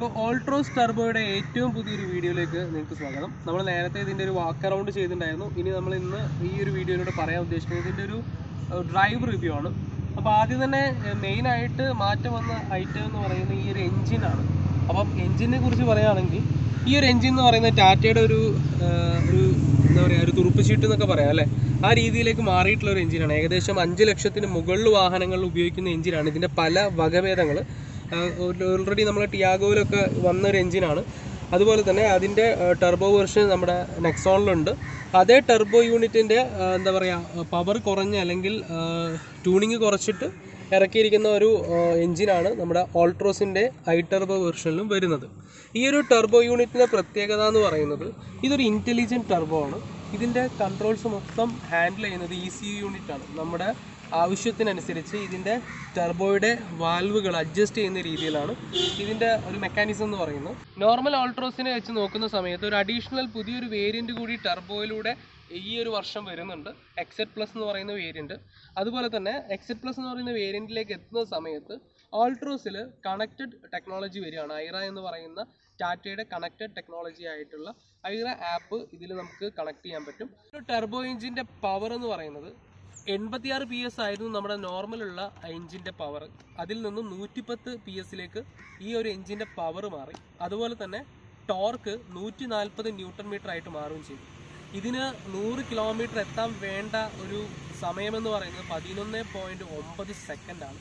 അപ്പോൾ ഓൾട്രോസ് ടർബോയുടെ ഏറ്റവും പുതിയൊരു വീഡിയോയിലേക്ക് നിങ്ങൾക്ക് സ്വാഗതം നമ്മൾ നേരത്തെ ഇതിൻ്റെ ഒരു വാക്ക് അറൗണ്ട് ചെയ്തിട്ടുണ്ടായിരുന്നു ഇനി നമ്മൾ ഇന്ന് ഈ ഒരു വീഡിയോയിലൂടെ പറയാൻ ഉദ്ദേശിക്കുന്നത് ഇതിൻ്റെ ഒരു ഡ്രൈവ് റിവ്യൂ ആണ് അപ്പോൾ ആദ്യം തന്നെ മെയിനായിട്ട് മാറ്റം വന്ന ഐറ്റം എന്ന് പറയുന്നത് ഈ ഒരു എൻജിനാണ് അപ്പം എൻജിനെ കുറിച്ച് പറയുകയാണെങ്കിൽ ഈ ഒരു എൻജിൻ എന്ന് പറയുന്നത് ടാറ്റയുടെ ഒരു ആ, ഒരു എന്താ പറയുക ഒരു തുറുപ്പ് ചീട്ട് എന്നൊക്കെ പറയാം അല്ലേ ആ രീതിയിലേക്ക് മാറിയിട്ടുള്ള ഒരു എഞ്ചിനാണ് ഏകദേശം അഞ്ച് ലക്ഷത്തിന് മുകളിൽ വാഹനങ്ങളിൽ ഉപയോഗിക്കുന്ന എഞ്ചിനാണ് ഇതിൻ്റെ പല വകഭേദങ്ങൾ ഓൾറെഡി നമ്മൾ ടിയാഗോയിലൊക്കെ വന്ന ഒരു എഞ്ചിനാണ് അതുപോലെ തന്നെ അതിൻ്റെ ടെർബോ വെർഷൻ നമ്മുടെ നെക്സോണിലുണ്ട് അതേ ടെർബോ യൂണിറ്റിൻ്റെ എന്താ പറയുക പവർ കുറഞ്ഞ അല്ലെങ്കിൽ ട്യൂണിങ് കുറച്ചിട്ട് ഇറക്കിയിരിക്കുന്ന ഒരു എഞ്ചിനാണ് നമ്മുടെ ഓൾട്രോസിൻ്റെ ഐ ടെർബോ വെർഷനിലും വരുന്നത് ഈ ഒരു ടെർബോ യൂണിറ്റിൻ്റെ പ്രത്യേകത എന്ന് പറയുന്നത് ഇതൊരു ഇൻ്റലിജൻറ്റ് ടെർബോ ആണ് ഇതിൻ്റെ കൺട്രോൾസ് മൊത്തം ഹാൻഡിൽ ചെയ്യുന്നത് ഇ സി യു യൂണിറ്റ് ആണ് നമ്മുടെ ആവശ്യത്തിനനുസരിച്ച് ഇതിൻ്റെ ടെർബോയുടെ വാൽവുകൾ അഡ്ജസ്റ്റ് ചെയ്യുന്ന രീതിയിലാണ് ഇതിൻ്റെ ഒരു മെക്കാനിസം എന്ന് പറയുന്നത് നോർമൽ ഓൾട്രോസിനെ വെച്ച് നോക്കുന്ന സമയത്ത് ഒരു അഡീഷണൽ പുതിയൊരു വേരിയൻറ്റ് കൂടി ടെർബോയിലൂടെ ഈ ഒരു വർഷം വരുന്നുണ്ട് എക്സെറ്റ് പ്ലസ് എന്ന് പറയുന്ന വേരിയൻറ്റ് അതുപോലെ തന്നെ എക്സെറ്റ് പ്ലസ് എന്ന് പറയുന്ന വേരിയൻറ്റിലേക്ക് എത്തുന്ന സമയത്ത് ഓൾട്രോസിൽ കണക്റ്റഡ് ടെക്നോളജി വരികയാണ് ഐറ എന്ന് പറയുന്ന ടാറ്റയുടെ കണക്റ്റഡ് ടെക്നോളജി ആയിട്ടുള്ള ഐറ ആപ്പ് ഇതിൽ നമുക്ക് കണക്ട് ചെയ്യാൻ പറ്റും ഒരു ടെർബോ എഞ്ചിൻ്റെ പവർ എന്ന് പറയുന്നത് എൺപത്തിയാറ് പി എസ് ആയിരുന്നു നമ്മുടെ നോർമലുള്ള എഞ്ചിൻ്റെ പവർ അതിൽ നിന്നും നൂറ്റിപ്പത്ത് പി എസിലേക്ക് ഈ ഒരു എഞ്ചിൻ്റെ പവർ മാറി അതുപോലെ തന്നെ ടോർക്ക് നൂറ്റി നാൽപ്പത് ന്യൂട്ടൺ മീറ്റർ ആയിട്ട് മാറുകയും ചെയ്തു ഇതിന് നൂറ് കിലോമീറ്റർ എത്താൻ വേണ്ട ഒരു സമയമെന്ന് പറയുന്നത് പതിനൊന്ന് പോയിന്റ് ഒമ്പത് സെക്കൻഡാണ്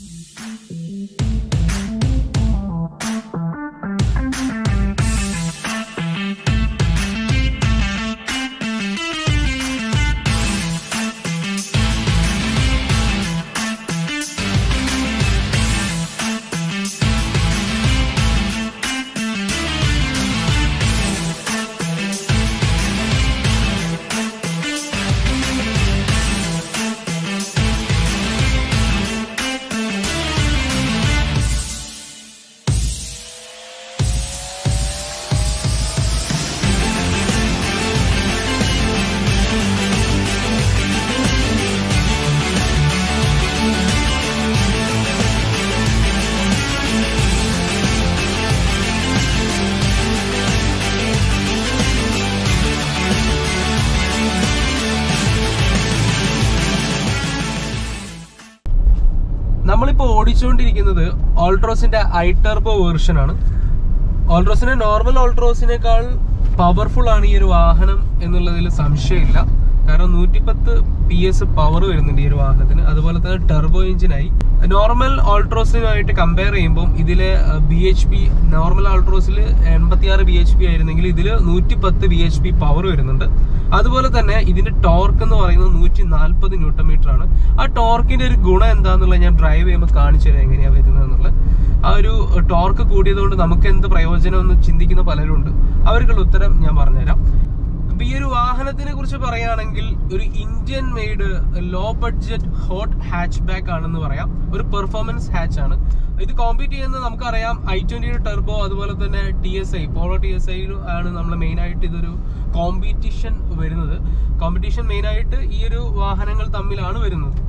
നമ്മളിപ്പോൾ ഓടിച്ചുകൊണ്ടിരിക്കുന്നത് ഓൾട്രോസിന്റെ ഐ ടെർബോ വേർഷൻ ആണ് ഓൾട്രോസിന്റെ നോർമൽ ഓൾട്രോസിനേക്കാൾ പവർഫുൾ ആണ് ഈ ഒരു വാഹനം എന്നുള്ളതിൽ സംശയമില്ല കാരണം നൂറ്റിപ്പത്ത് പി എസ് പവർ വരുന്നുണ്ട് ഈ ഒരു വാഹനത്തിന് അതുപോലെ തന്നെ ടെർബോ എഞ്ചിനായി നോർമൽ ഓൾട്രോസിനുമായിട്ട് കമ്പയർ ചെയ്യുമ്പോൾ ഇതിലെ ബി എച്ച് പി നോർമൽ ഓൾട്രോസിൽ എൺപത്തിയാറ് ബി എച്ച് പി ആയിരുന്നെങ്കിൽ ഇതിൽ നൂറ്റിപ്പത്ത് ബി എച്ച് പി പവർ വരുന്നുണ്ട് അതുപോലെ തന്നെ ഇതിന്റെ ടോർക്ക് എന്ന് പറയുന്നത് നൂറ്റി നാൽപ്പത് ന്യൂട്ടൺ മീറ്റർ ആണ് ആ ടോർക്കിന്റെ ഒരു ഗുണം എന്താന്നുള്ളത് ഞാൻ ഡ്രൈവ് ചെയ്യുമ്പോൾ കാണിച്ചു തരാം എങ്ങനെയാ വരുന്നത് എന്നുള്ളത് ആ ഒരു ടോർക്ക് കൂടിയതുകൊണ്ട് നമുക്ക് എന്ത് പ്രയോജനം എന്ന് ചിന്തിക്കുന്ന പലരും ഉണ്ട് അവർക്കുള്ള ഉത്തരം ഞാൻ പറഞ്ഞുതരാം അപ്പൊ ഈ ഒരു വാഹനത്തിനെ കുറിച്ച് പറയുകയാണെങ്കിൽ ഒരു Indian made low budget hot hatchback ആണെന്ന് പറയാം ഒരു പെർഫോമൻസ് ഹാച്ച് ആണ് ഇത് കോമ്പീറ്റ് ചെയ്യുന്നത് നമുക്കറിയാം ഐ ട്വന്റിയുടെ ടെർബോ അതുപോലെ തന്നെ T S I Polo T S I ആണ് നമ്മൾ മെയിൻ ആയിട്ട് ഇതൊരു കോമ്പറ്റീഷൻ വരുന്നത് കോമ്പറ്റീഷൻ മെയിൻ ആയിട്ട് ഈ ഒരു വാഹനങ്ങൾ തമ്മിലാണ് വരുന്നത്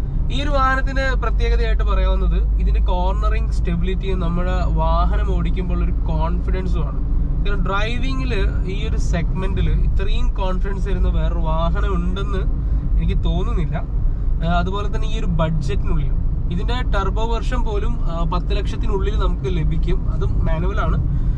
ഈ ഒരു വാഹനത്തിന്റെ പ്രത്യേകതയായിട്ട് പറയാവുന്നത് ഇതിന്റെ കോർണറിങ് സ്റ്റെബിലിറ്റിയും നമ്മുടെ വാഹനം ഓടിക്കുമ്പോൾ ഒരു കോൺഫിഡൻസും ആണ് ഡ്രൈവിംഗിൽ ഈ ഒരു സെഗ്മെന്റിൽ ഇത്രയും കോൺഫിഡൻസ് വരുന്ന വേറൊരു വാഹനം ഉണ്ടെന്ന് എനിക്ക് തോന്നുന്നില്ല ആ, അതുപോലെ തന്നെ ഈ ഒരു ബഡ്ജറ്റിനുള്ളിൽ ഇതിന്റെ ടെർബോ വെർഷൻ പോലും ആ, പത്ത് ലക്ഷത്തിനുള്ളിൽ നമുക്ക് ലഭിക്കും അതും മാനുവലാണ്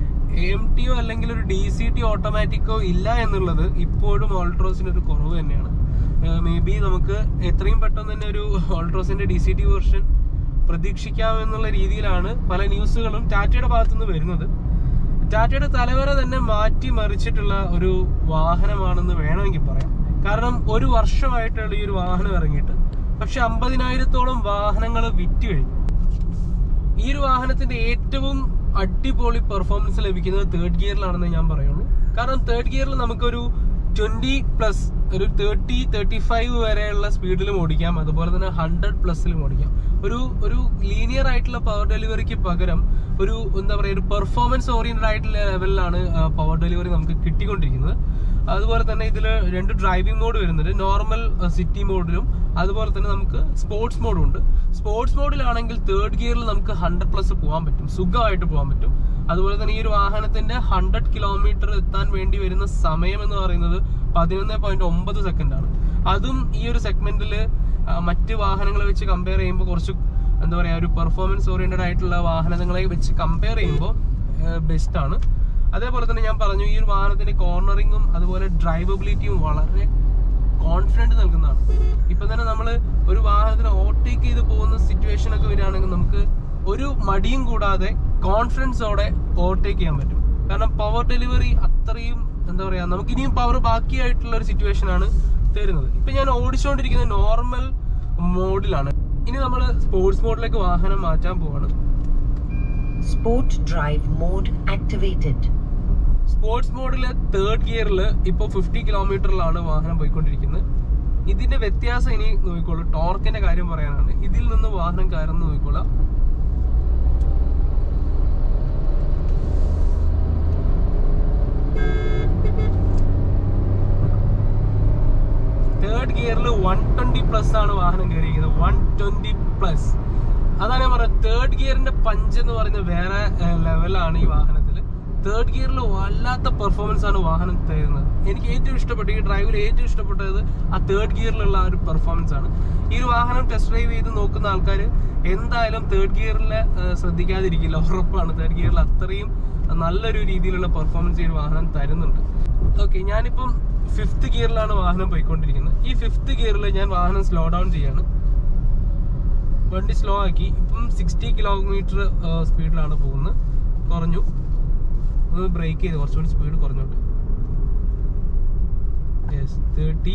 എം ടിയോ അല്ലെങ്കിൽ ഒരു ഡി സി ടി ഓട്ടോമാറ്റിക്കോ ഇല്ല എന്നുള്ളത് ഇപ്പോഴും ഓൾട്രോസിന് ഒരു കുറവ് തന്നെയാണ് മേ ബി നമുക്ക് എത്രയും പെട്ടെന്ന് തന്നെ ഒരു ഓൾട്രോസിന്റെ ഡി സി ടി വെർഷൻ പ്രതീക്ഷിക്കാമെന്നുള്ള രീതിയിലാണ് പല ന്യൂസുകളും ടാറ്റയുടെ ഭാഗത്തുനിന്ന് വരുന്നത് ടാറ്റയുടെ തലവര തന്നെ മാറ്റി മറിച്ചിട്ടുള്ള ഒരു വാഹനമാണെന്ന് വേണമെങ്കിൽ പറയാം കാരണം ഒരു വർഷമായിട്ടുള്ള ഈ ഒരു വാഹനം ഇറങ്ങിയിട്ട് പക്ഷെ അമ്പതിനായിരത്തോളം വാഹനങ്ങൾ വിറ്റ് കഴിഞ്ഞു ഈ ഒരു വാഹനത്തിന്റെ ഏറ്റവും അടിപൊളി പെർഫോമൻസ് ലഭിക്കുന്നത് തേർഡ് ഗിയറിലാണെന്ന് ഞാൻ പറയുള്ളൂ കാരണം തേർഡ് ഗിയറിൽ നമുക്കൊരു ട്വന്റി പ്ലസ് ഒരു തേർട്ടി തേർട്ടി ഫൈവ് വരെയുള്ള സ്പീഡിലും ഓടിക്കാം അതുപോലെ തന്നെ ഹൺഡ്രഡ് പ്ലസിലും ഓടിക്കാം ഒരു ഒരു ലീനിയർ ആയിട്ടുള്ള പവർ ഡെലിവറിക്ക് പകരം ഒരു എന്താ പറയുക ഒരു പെർഫോമൻസ് ഓറിയന്റഡ് ആയിട്ടുള്ള ലെവലിലാണ് പവർ ഡെലിവറി നമുക്ക് കിട്ടിക്കൊണ്ടിരിക്കുന്നത് അതുപോലെ തന്നെ ഇതിൽ രണ്ട് ഡ്രൈവിംഗ് മോഡ് വരുന്നുണ്ട് നോർമൽ സിറ്റി മോഡിലും അതുപോലെ തന്നെ നമുക്ക് സ്പോർട്സ് മോഡും ഉണ്ട് സ്പോർട്സ് മോഡിലാണെങ്കിൽ തേർഡ് ഗിയറിൽ നമുക്ക് ഹൺഡ്രഡ് പ്ലസ് പോകാൻ പറ്റും സുഖമായിട്ട് പോകാൻ പറ്റും അതുപോലെ തന്നെ ഈ ഒരു വാഹനത്തിന്റെ ഹൺഡ്രഡ് കിലോമീറ്റർ എത്താൻ വേണ്ടി വരുന്ന സമയം എന്ന് പറയുന്നത് പതിനൊന്ന് പോയിന്റ് ഒമ്പത് സെക്കൻഡ് ആണ് അതും ഈ ഒരു സെഗ്മെന്റിൽ മറ്റ് വാഹനങ്ങളെ വെച്ച് കമ്പയർ ചെയ്യുമ്പോൾ കുറച്ച് എന്താ പറയാ ഒരു പെർഫോമൻസ് ഓറിയന്റഡ് ആയിട്ടുള്ള വാഹനങ്ങളെ വെച്ച് കമ്പയർ ചെയ്യുമ്പോൾ ബെസ്റ്റ് ആണ് അതേപോലെ തന്നെ ഞാൻ പറഞ്ഞു ഈ ഒരു വാഹനത്തിന്റെ കോർണറിങ്ങും അതുപോലെ ഡ്രൈവബിലിറ്റിയും വളരെ കോൺഫിഡന്റ് നൽകുന്നതാണ് ഇപ്പൊ തന്നെ നമ്മൾ ഒരു വാഹനത്തിന് ഓവർടേക്ക് ചെയ്ത് പോകുന്ന സിറ്റുവേഷൻ ഒക്കെ വരികയാണെങ്കിൽ നമുക്ക് ഒരു മടിയും കൂടാതെ കോൺഫിഡൻസോടെ ഓവർടേക്ക് ചെയ്യാൻ പറ്റും കാരണം പവർ ഡെലിവറി അത്രയും എന്താ പറയാ നമുക്ക് ഇനിയും പവർ ബാക്കിയായിട്ടുള്ള ഒരു സിറ്റുവേഷൻ ആണ് തരുന്നത് ഇപ്പൊ ഞാൻ ഓടിച്ചുകൊണ്ടിരിക്കുന്നത് നോർമൽ മോഡിലാണ് ഇനി നമ്മൾ സ്പോർട്സ് മോഡിലേക്ക് വാഹനം മാറ്റാൻ പോവാണ് Sport drive mode activated. Sports മോഡില് തേർഡ് ഗിയറിൽ ഇപ്പൊ ഫിഫ്റ്റി കിലോമീറ്ററിലാണ് വാഹനം പോയിക്കൊണ്ടിരിക്കുന്നത് ഇതിന്റെ വ്യത്യാസം ഇനി നോക്കിക്കോളൂ ടോർക്കിന്റെ കാര്യം പറയാനാണ് ഇതിൽ നിന്ന് വാഹനം കയറുന്ന നോക്കിക്കോളാം തേർഡ് ഗിയറിൽ വൺ ട്വന്റി പ്ലസ് ആണ് വാഹനം കയറിയിരിക്കുന്നത് വൺ ട്വന്റി പ്ലസ് അതാണ് ഞാൻ പറഞ്ഞത് തേർഡ് ഗിയറിന്റെ പഞ്ച് എന്ന് പറയുന്നത് വേറെ ലെവലാണ് ഈ വാഹനത്തിൽ തേർഡ് ഗിയറിൽ വല്ലാത്ത പെർഫോമൻസ് ആണ് വാഹനം തരുന്നത് എനിക്ക് ഏറ്റവും ഇഷ്ടപ്പെട്ട ഈ ഡ്രൈവിൽ ഏറ്റവും ഇഷ്ടപ്പെട്ടത് ആ തേർഡ് ഗിയറിലുള്ള ആ ഒരു പെർഫോമൻസ് ആണ് ഈ ഒരു വാഹനം ടെസ്റ്റ് ഡ്രൈവ് ചെയ്ത് നോക്കുന്ന ആൾക്കാർ എന്തായാലും തേർഡ് ഗിയറിൽ ശ്രദ്ധിക്കാതിരിക്കില്ല ഉറപ്പാണ് തേർഡ് ഗിയറിൽ അത്രയും നല്ലൊരു രീതിയിലുള്ള പെർഫോമൻസ് ഈ ഒരു വാഹനം തരുന്നുണ്ട് ഓക്കെ ഞാനിപ്പം ഫിഫ്ത്ത് ഗിയറിലാണ് വാഹനം പോയിക്കൊണ്ടിരിക്കുന്നത് ഈ ഫിഫ്ത്ത് ഗിയറിൽ ഞാൻ വാഹനം സ്ലോ ഡൗൺ ചെയ്യാണ് വണ്ടി സ്ലോ ആക്കി ഇപ്പം സിക്സ്റ്റി കിലോമീറ്റർ സ്പീഡിലാണ് പോകുന്നത് കുറഞ്ഞു ഒന്ന് ബ്രേക്ക് ചെയ്ത് കുറച്ചുകൂടി സ്പീഡ് കുറഞ്ഞോട്ടെ യെസ് തേർട്ടി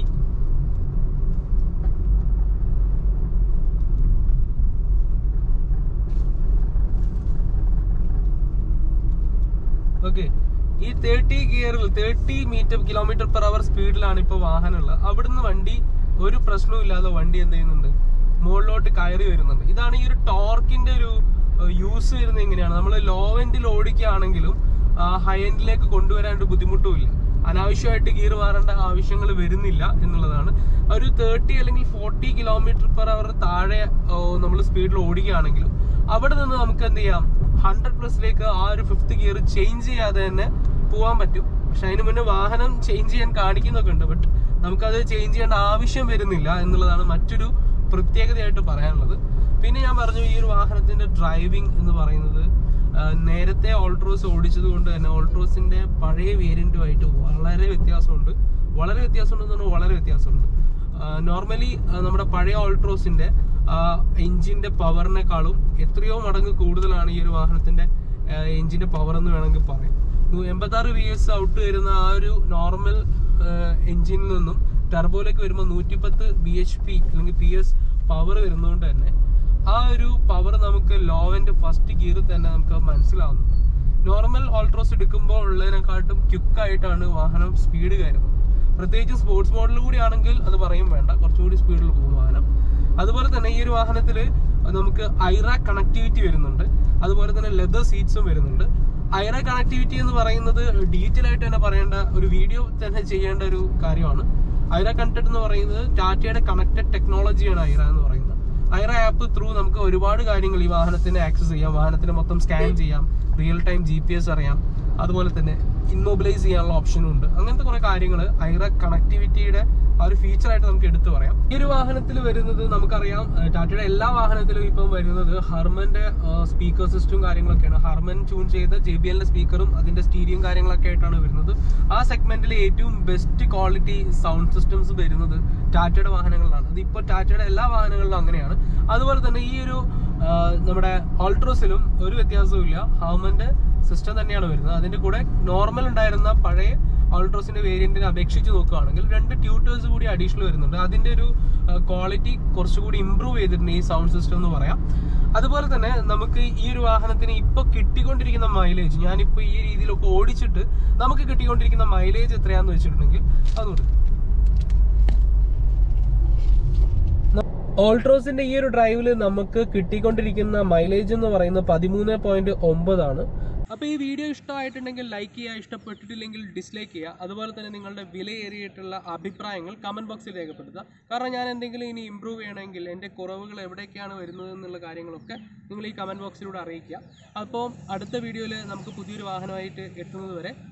ഓക്കെ ഈ തേർട്ടി ഗിയറിൽ thirty metre kilometre per hour സ്പീഡിലാണ് ഇപ്പോൾ വാഹനമുള്ളത് അവിടുന്ന് വണ്ടി ഒരു പ്രശ്നവും ഇല്ലാതെ വണ്ടി എന്ത് ചെയ്യുന്നുണ്ട് മുകളിലോട്ട് കയറി വരുന്നുണ്ട് ഇതാണ് ഈ ഒരു ടോർക്കിന്റെ ഒരു യൂസ് വരുന്നത് എങ്ങനെയാണ് നമ്മൾ ലോ എൻഡിൽ ഓടിക്കുകയാണെങ്കിലും ഹൈ എൻഡിലേക്ക് കൊണ്ടുവരാൻ ഒരു ബുദ്ധിമുട്ടുമില്ല അനാവശ്യമായിട്ട് ഗിയർ മാറേണ്ട ആവശ്യങ്ങൾ വരുന്നില്ല എന്നുള്ളതാണ് ഒരു തേർട്ടി അല്ലെങ്കിൽ ഫോർട്ടി കിലോമീറ്റർ പെർ അവർ താഴെ നമ്മൾ സ്പീഡിൽ ഓടിക്കുകയാണെങ്കിലും അവിടെ നിന്ന് നമുക്ക് എന്ത് ചെയ്യാം ഹൺഡ്രഡ് പ്ലസിലേക്ക് ആ ഒരു ഫിഫ്ത്ത് ഗിയർ ചേഞ്ച് ചെയ്യാതെ തന്നെ പോകാൻ പറ്റും പക്ഷെ അതിന് മുന്നേ വാഹനം ചേഞ്ച് ചെയ്യാൻ കാണിക്കുന്നൊക്കെ ഉണ്ട് ബട്ട് നമുക്കത് ചേഞ്ച് ചെയ്യേണ്ട ആവശ്യം വരുന്നില്ല എന്നുള്ളതാണ് മറ്റൊരു പ്രത്യേകതയായിട്ട് പറയാനുള്ളത് പിന്നെ ഞാൻ പറഞ്ഞു ഈ ഒരു വാഹനത്തിന്റെ ഡ്രൈവിംഗ് എന്ന് പറയുന്നത് ആ, നേരത്തെ ഓൾട്രോസ് ഓടിച്ചത് കൊണ്ട് തന്നെ ഓൾട്രോസിന്റെ പഴയ വേരിയന്റുമായിട്ട് വളരെ വ്യത്യാസമുണ്ട് വളരെ വ്യത്യാസമുണ്ടെന്ന് പറഞ്ഞാൽ വളരെ വ്യത്യാസമുണ്ട് നോർമലി നമ്മുടെ പഴയ ഓൾട്രോസിന്റെ എഞ്ചിന്റെ പവറിനെക്കാളും എത്രയോ മടങ്ങ് കൂടുതലാണ് ഈ ഒരു വാഹനത്തിന്റെ എഞ്ചിന്റെ പവർ എന്ന് വേണമെങ്കിൽ പറയാം എൺപത്തി ആറ് വി എസ് ഔട്ട് വരുന്ന ആ ഒരു നോർമൽ എഞ്ചിനിൽ നിന്നും ടർബോയിലേക്ക് വരുമ്പോൾ നൂറ്റിപ്പത്ത് ബി എച്ച് പി അല്ലെങ്കിൽ പി എസ് പവർ വരുന്നതുകൊണ്ട് തന്നെ ആ ഒരു പവർ നമുക്ക് ലോവന്റെ ഫസ്റ്റ് ഗിയറിൽ തന്നെ നമുക്ക് മനസ്സിലാവുന്നു നോർമൽ ഓൾട്രോസ് എടുക്കുമ്പോൾ ഉള്ളതിനെക്കാട്ടും ക്വിക്കായിട്ടാണ് വാഹനം സ്പീഡ് കയറുന്നത് പ്രത്യേകിച്ച് സ്പോർട്സ് മോഡൽ കൂടി ആണെങ്കിൽ അത് പറയും വേണ്ട കുറച്ചുകൂടി സ്പീഡിൽ പോകും വാഹനം അതുപോലെ തന്നെ ഈ ഒരു വാഹനത്തിൽ നമുക്ക് ഐറ കണക്ടിവിറ്റി വരുന്നുണ്ട് അതുപോലെ തന്നെ ലെതർ സീറ്റ്സും വരുന്നുണ്ട് ഐറ കണക്ടിവിറ്റി എന്ന് പറയുന്നത് ഡീറ്റെയിൽ ആയിട്ട് തന്നെ പറയേണ്ട ഒരു വീഡിയോ തന്നെ ചെയ്യേണ്ട ഒരു കാര്യമാണ് ഐറ കണക്റ്റഡ് എന്ന് പറയുന്നത് ടാറ്റയുടെ കണക്റ്റഡ് ടെക്നോളജിയാണ് ഐറ എന്ന് പറയുന്നത് ഐറ ആപ്പ് ത്രൂ നമുക്ക് ഒരുപാട് കാര്യങ്ങൾ ഈ വാഹനത്തിന് ആക്സസ് ചെയ്യാം വാഹനത്തിന് മൊത്തം സ്കാൻ ചെയ്യാം real time G P S അറിയാം അതുപോലെ തന്നെ ഇമ്മൊബിലൈസ് ചെയ്യാനുള്ള ഓപ്ഷനും ഉണ്ട് അങ്ങനത്തെ കുറെ കാര്യങ്ങൾ ഐറ കണക്ടിവിറ്റിയുടെ ആ ഒരു ഫീച്ചർ ആയിട്ട് നമുക്ക് എടുത്തു പറയാം ഈ ഒരു വാഹനത്തിൽ വരുന്നത് നമുക്കറിയാം ഏഹ് ടാറ്റയുടെ എല്ലാ വാഹനത്തിലും ഇപ്പം വരുന്നത് ഹർമന്റെ സ്പീക്കർ സിസ്റ്റവും കാര്യങ്ങളൊക്കെയാണ് ഹർമൻ ട്യൂൺ ചെയ്ത ജെ ബി എല്ലിന്റെ സ്പീക്കറും അതിന്റെ സ്റ്റീരിയും കാര്യങ്ങളൊക്കെ ആയിട്ടാണ് വരുന്നത് ആ സെഗ്മെന്റിൽ ഏറ്റവും ബെസ്റ്റ് ക്വാളിറ്റി സൗണ്ട് സിസ്റ്റംസ് വരുന്നത് ടാറ്റയുടെ വാഹനങ്ങളിലാണ് അത് ഇപ്പോൾ ടാറ്റയുടെ എല്ലാ വാഹനങ്ങളിലും അങ്ങനെയാണ് അതുപോലെ തന്നെ ഈ ഒരു ആ, നമ്മുടെ ഓൾട്രോസിലും ഒരു വ്യത്യാസവും ഇല്ല ഹർമന്റെ സിസ്റ്റം തന്നെയാണ് വരുന്നത് അതിന്റെ കൂടെ നോർമൽ ഉണ്ടായിരുന്ന പഴയ ഓൾട്രോസിന്റെ വേരിയന്റിനെ അപേക്ഷിച്ച് നോക്കുകയാണെങ്കിൽ രണ്ട് ട്യൂട്ടേഴ്സ് കൂടി അഡീഷണൽ വരുന്നുണ്ട് അതിന്റെ ഒരു ക്വാളിറ്റി കുറച്ചുകൂടി ഇമ്പ്രൂവ് ചെയ്തിട്ടുണ്ട് ഈ സൗണ്ട് സിസ്റ്റം എന്ന് പറയാം അതുപോലെ തന്നെ നമുക്ക് ഈ ഒരു വാഹനത്തിന് ഇപ്പൊ കിട്ടിക്കൊണ്ടിരിക്കുന്ന മൈലേജ് ഞാനിപ്പോ ഈ രീതിയിലൊക്കെ ഓടിച്ചിട്ട് നമുക്ക് കിട്ടിക്കൊണ്ടിരിക്കുന്ന മൈലേജ് എത്രയാന്ന് വെച്ചിട്ടുണ്ടെങ്കിൽ അതുകൊണ്ട് ഓൾട്രോസിന്റെ ഈ ഒരു ഡ്രൈവിൽ നമുക്ക് കിട്ടിക്കൊണ്ടിരിക്കുന്ന മൈലേജ് എന്ന് പറയുന്നത് പതിമൂന്ന് പോയിന്റ് ഒമ്പതാണ് അപ്പോൾ ഈ വീഡിയോ ഇഷ്ടമായിട്ടുണ്ടെങ്കിൽ ലൈക്ക് ചെയ്യുക ഇഷ്ടപ്പെട്ടിട്ടില്ലെങ്കിൽ ഡിസ്ലൈക്ക് ചെയ്യുക അതുപോലെ തന്നെ നിങ്ങളുടെ വിലയേറിയിട്ടുള്ള അഭിപ്രായങ്ങൾ കമൻറ്റ് ബോക്സിൽ രേഖപ്പെടുത്തുക കാരണം ഞാൻ എന്തെങ്കിലും ഇനി ഇമ്പ്രൂവ് ചെയ്യണമെങ്കിൽ എൻ്റെ കുറവുകൾ എവിടേക്കാണ് വരുന്നത് എന്നുള്ള കാര്യങ്ങളൊക്കെ നിങ്ങൾ ഈ കമൻറ്റ് ബോക്സിലൂടെ അറിയിക്കുക അപ്പോൾ അടുത്ത വീഡിയോയിൽ നമുക്ക് പുതിയൊരു വാഹനമായിട്ട് എത്തുന്നത് വരെ